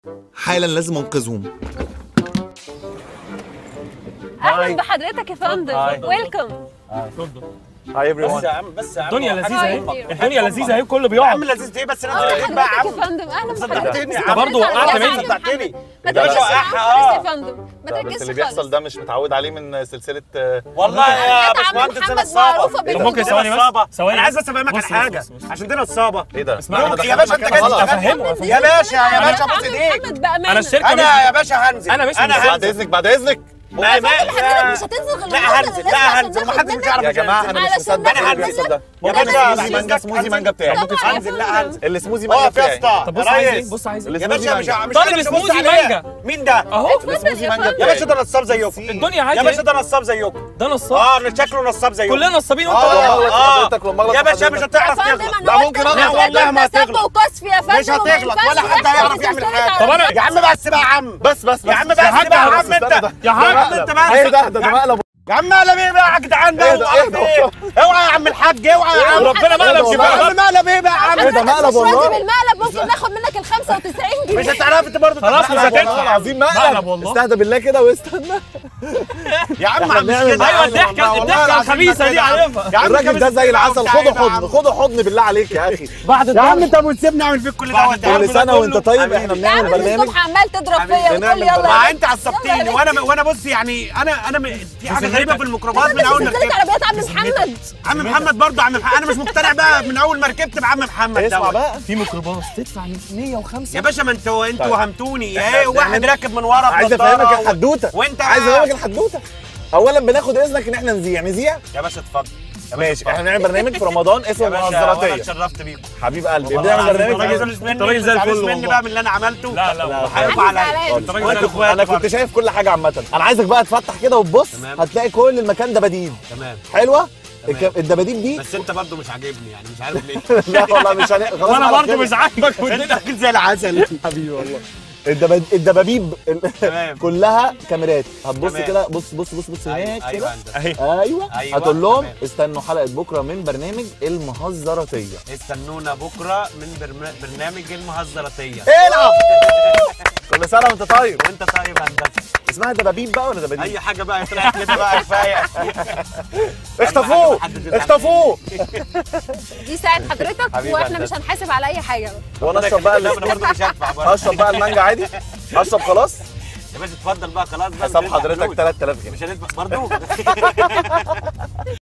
حالا لازم انقذهم اهلا بحضرتك يا فندم هاي. ويلكم هاي ايفري بس يا عم بس يا عم الدنيا هو لذيذه حاجة اهي أمك. الدنيا لذيذه اهي كله يا بيقعد عم لذيذ ايه بس ننزل اه البيت بقى يا حضرتك يا عم فندم اهلا صدقتني بحضرتك يا عم. برضه وقعت مني. صدقتني ما يا باشا تركزش وقعها خالص اه يا فندم ما بس تركزش اللي بيحصل خالص ده مش متعود عليه من سلسله آه، والله يا أنا عم باشمهندس محمد انا معروفة الصابه بال- طب ممكن ثواني بس الصابه ثواني انا عايز افهمك بص، على حاجه بص، بص. عشان دي نصابه ايه ده؟ اسمعني ممكن بس. يا باشا انت جاي غلط. تفهمه افهمه يا باشا يا أنا باشا عم ابوس ايديك محمد بأمانة انا الشركه انا يا باشا هنزل أنا مش انا هنزل. بعد هنزل اذنك بعد اذنك ما ما حضرتك مش هتنزل غير لا لما هنزل أنزل لا عشان هنزل ناخد محدش مش منك. هيعرف يا جماعه انا مش علشان مصدق ناخد اللي بيحصل ده منك. ممكن يا السموزي باشا مانجا سموزي مانجا بتاعي طبعا يا هنزل لا فندم. هنزل السموزي مانجا اقف يا بتاعي اسطى طب بص يا عايز ايه ريس بص عايز ايه يا باشا مش مش طالب أنا مش سموزي هبص عليها. مانجا. مين ده؟ اهو اتفضل يا مانجا فندم يا باشا ده نصاب زيكم الدنيا عادي يا باشا اهي. ده نصاب زيكم ده نصاب اه أنا شكله نصاب زيكم كلنا نصابين وانت اه غلط. اه حضرتك لما أغلط يا باشا حضرتك. مش هتعرف يا فندم تغلط انا لا، قلت ممكن إن أغلط. ده والله ما سب هتغلط. وقذف يا فندم مش وما هتغلط ينفعش ولا حد يحصل هيعرف يعمل سلسلة حاجه طب أنا- يا عم بس بقى يا عم بس بس يا عم بس بس بقى يا عم بس استنى انت ده. يا عم انت بس ايه ده ده ده مقلب يا عم مقلب ايه بقى يا جدعان بقى ايه ده؟ ايه ده؟ وقف ايه؟ اوعى يا عم الحاج اوعى يا عم ربنا مقلب يا كبير عم مقلب ايه بقى يا عم ايه ده مقلب مش راضي والله بالمقلب ممكن ناخد منك ال 95 جنيه مش هتعرف انت برضه خلاص مش تحرق. هتدفع. والله العظيم مقلب مقلب والله. استهدى بالله كده واستنى يا عم احنا مش بنعمل- كده ايوه يا عم، الضحكه والله الضحكه العظيم الخبيثه ما دي كده. عارفها يا عم الراجل ده خبيث زي العسل وبتاع خده ايه بقى يا حضن عم؟ خده حضن بالله عليك يا اخي بعد يا عم انت بتسيبني اعمل فيك كل ده وانت كل سنه وانت طيب احنا يا عم بنعمل من برنامج الصبح عمال تضرب فيا حبيبي، وتقول لي يلا ما يا انت عصبتني وانا وانا بص يعني انا انا م- في حاجه غريبه في الميكروباص من بنت اول ما سلسلة ركبت عربيات عم محمد عم محمد برضه عم محمد انا مش مقتنع بقى من اول ما ركبت بعم محمد اسمع دوت. بقى في ميكروباص تدفع 105 يا باشا ما انتوا انتوا طيب. وهمتوني احنا ايه واحد بنعمل- راكب من ورا عايز بنضارة افهمك و- الحدوته وانت عايز بقى- افهمك الحدوته اولا بناخد اذنك ان احنا نذيع نذيع يا باشا اتفضل يا باشا ماشي اتفضل. احنا بنعمل برنامج في رمضان اسمه يا باشا وانا المنظراتيه اتشرفت بيكم حبيب قلبي والله بنعمل العظيم برنامج ما في- تزعلوش مني انت راجل زي ما تزعلوش الفل مني والله. بقى من اللي انا عملته لا لا وحقكم أنا عليا زعلان. انتوا راجل راجل زي اخوات انا كنت شايف كل حاجه عامه انا عايزك بقى تفتح كده وتبص تمام. هتلاقي كل المكان دباديب تمام حلوه تمام. الك- الدباديب دي بس انت برضه مش عاجبني يعني مش عارف ليه لا والله مش هن... خلاص وانا على برضه كده. مش عاجبك انت اكيد زي العسل حبيبي والله الدباب الدبابيب ال- تمام كلها كاميرات هتبص تمام. كده بص بص بص بص هناك ايوه كده هندسة. اهي ايوه أيوة، هتقول لهم تمام. استنوا حلقه بكره من برنامج المهزراتيه استنونا بكره من برم- برنامج المهزراتيه العب كل سنه وانت طيب وانت طيب هندسه اسمها دبابيب بقى ولا دباديب اي حاجه بقى طلعت كده بقى كفايه اخطفوه محدش يزعل. اخطفوه دي ساعة حضرتك حبيبي واحنا هندسة. مش هنحاسب على اي حاجة وانا اشرب بقى لا ال- انا برضه مش هدفع برضه اشرب بقى المانجا عادي اشرب خلاص يا باشا اتفضل بقى خلاص بقى مش حساب هندفع حضرتك فلوس. 3000 جنيه مش هندفع برضه